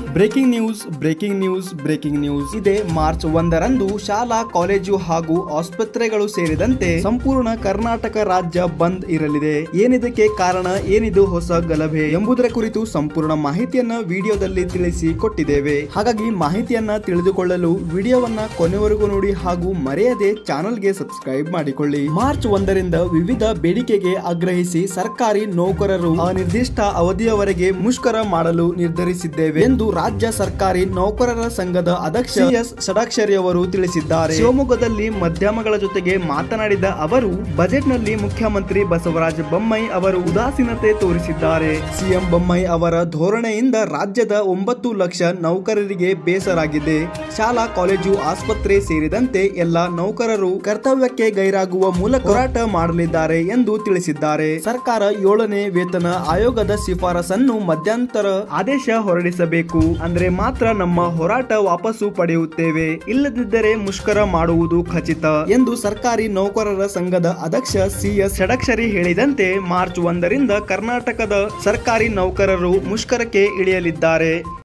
breaking news breaking news breaking news ಇದೇ March ಒಂದರಂದು ಶಾಲಾ ಕಾಲೇಜು ಹಾಗೂ ಆಸ್ಪತ್ರೆಗಳು ಸೇರಿದಂತೆ ಸಂಪೂರ್ಣ ಕರ್ನಾಟಕ ರಾಜ್ಯ ಬಂದ್ ಇರಲಿದೆ ಏನಿದಕ್ಕೆ ಕಾರಣ ಏನಿದು ಹೊಸ ಗಲಭೆ ಎಂಬುದರ ಕುರಿತು ಸಂಪೂರ್ಣ ಮಾಹಿತಿಯನ್ನ ವಿಡಿಯೋದಲ್ಲಿ ತಿಳಿಸಿ ಕೊಟ್ಟಿದ್ದೇವೆ ಹಾಗಾಗಿ ಮಾಹಿತಿಯನ್ನ ತಿಳಿದುಕೊಳ್ಳಲು ವಿಡಿಯೋವನ್ನ ಕೊನೆವರೆಗೂ ನೋಡಿ ಹಾಗೂ ಮರೆಯದೆ ಚಾನೆಲ್ಗೆ ಸಬ್ಸ್ಕ್ರೈಬ್ ಮಾಡಿಕೊಳ್ಳಿ ಮಾರ್ಚ್ ಒಂದರಿಂದ ವಿವಿಧ ಬೇಡಿಕೆಗೆ ಆಗ್ರಹಿಸಿ ಸರ್ಕಾರಿ ನೌಕರರು ಅನಿರ್ದಿಷ್ಟ ಅವಧಿಯವರೆಗೆ ಮುಷ್ಕರ ಮಾಡಲು ನಿರ್ಧರಿಸಿದ್ದೇವೆ ಎಂದು ರಾಜ್ಯ ಸರ್ಕಾರಿ ನೌಕರರ ಸಂಘದ ಅಧ್ಯಕ್ಷ ಎಸ್ ಷಡಾಕ್ಷರಿ ಅವರು ತಿಳಿಸಿದ್ದಾರೆ ಶಿವಮೊಗ್ಗದಲ್ಲಿ ಮಾಧ್ಯಮಗಳ ಜೊತೆಗೆ ಮಾತನಾಡಿದ ಅವರು ಬಜೆಟ್ನಲ್ಲಿ ಮುಖ್ಯಮಂತ್ರಿ ಬಸವರಾಜ ಬೊಮ್ಮಾಯಿ ಅವರು ಉದಾಸೀನತೆ ತೋರಿಸಿದ್ದಾರೆ ಸಿಎಂ ಬೊಮ್ಮಾಯಿ ಅವರ ಧೋರಣೆಯಿಂದ ರಾಜ್ಯದ ಒಂಬತ್ತು ಲಕ್ಷ ನೌಕರರಿಗೆ ಬೇಸರಾಗಿದೆ ಶಾಲಾ ಕಾಲೇಜು ಆಸ್ಪತ್ರೆ ಸೇರಿದಂತೆ ಎಲ್ಲ ನೌಕರರು ಕರ್ತವ್ಯಕ್ಕೆ ಗೈರಾಗುವ ಮೂಲಕ ಹೋರಾಟ ಮಾಡಲಿದ್ದಾರೆ ಎಂದು ತಿಳಿಸಿದ್ದಾರೆ ಸರ್ಕಾರ ಏಳನೇ ವೇತನ ಆಯೋಗದ ಶಿಫಾರಸನ್ನು ಮಧ್ಯಂತರ ಆದೇಶ ಹೊರಡಿಸಬೇಕು ಅಂದ್ರೆ ಮಾತ್ರ ನಮ್ಮ ಹೋರಾಟ ವಾಪಸ್ಸು ಪಡೆಯುತ್ತೇವೆ ಇಲ್ಲದಿದ್ದರೆ ಮುಷ್ಕರ ಮಾಡುವುದು ಖಚಿತ ಎಂದು ಸರ್ಕಾರಿ ನೌಕರರ ಸಂಘದ ಅಧ್ಯಕ್ಷ ಸಿಎಸ್ ಷಡಕ್ಷರಿ ಹೇಳಿದಂತೆ ಮಾರ್ಚ್ ಒಂದರಿಂದ ಕರ್ನಾಟಕದ ಸರ್ಕಾರಿ ನೌಕರರು ಮುಷ್ಕರಕ್ಕೆ ಇಳಿಯಲಿದ್ದಾರೆ